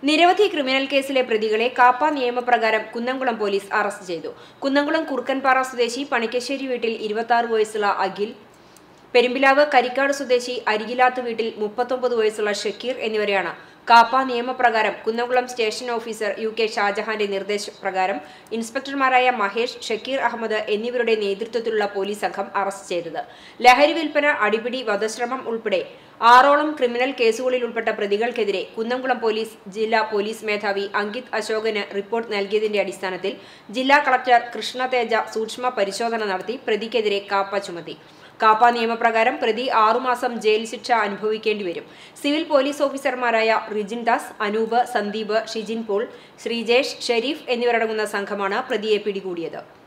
നിരവധി ക്രിമിനൽ കേസിലെ പ്രതികളെ കാപ്പ നിയമപ്രകാരം കുന്നംകുളം പോലീസ് അറസ്റ്റ് ചെയ്തു കുന്നംകുളം കുറുക്കൻപാറ സ്വദേശി പണിക്കശ്ശേരി വീട്ടിൽ ഇരുപത്തി വയസ്സുള്ള അഖിൽ പെരുമ്പിലാവ് കരിക്കാട് സ്വദേശി അരികിലാത്ത് വീട്ടിൽ മുപ്പത്തൊമ്പത് വയസ്സുള്ള ഷക്കീർ എന്നിവരെയാണ് കാപ്പ നിയമപ്രകാരം Kunnamkulam station officer U K ഷാജഹാന്റെ നിർദ്ദേശപ്രകാരം ഇൻസ്പെക്ടർമാരായ മഹേഷ് ഷക്കീർ അഹമ്മദ് എന്നിവരുടെ നേതൃത്വത്തിലുള്ള പോലീസ് സംഘം അറസ്റ്റ് ചെയ്തത് ലഹരി വിൽപ്പന അടിപിടി വധശ്രമം ഉൾപ്പെടെ ആറോളം ക്രിമിനൽ കേസുകളിൽ ഉൾപ്പെട്ട പ്രതികൾക്കെതിരെ കുന്നംകുളം പോലീസ് ജില്ലാ പോലീസ് മേധാവി അങ്കിത് അശോകന് റിപ്പോർട്ട് നൽകിയതിന്റെ അടിസ്ഥാനത്തിൽ ജില്ലാ കളക്ടർ കൃഷ്ണ തേജ സൂക്ഷ്മ പരിശോധന നടത്തി പ്രതിക്കെതിരെ കാപ്പ ചുമത്തി കാപ്പ നിയമപ്രകാരം പ്രതി ആറുമാസം ജയിൽ ശിക്ഷ അനുഭവിക്കേണ്ടി വരും സിവിൽ പോലീസ് ഓഫീസർമാരായ റിജിൻ ദാസ് അനൂപ് സന്ദീപ് ഷിജിൻ പോൾ ശ്രീജേഷ് ഷെരീഫ് എന്നിവരടങ്ങുന്ന സംഘമാണ് പ്രതിയെ പിടികൂടിയത്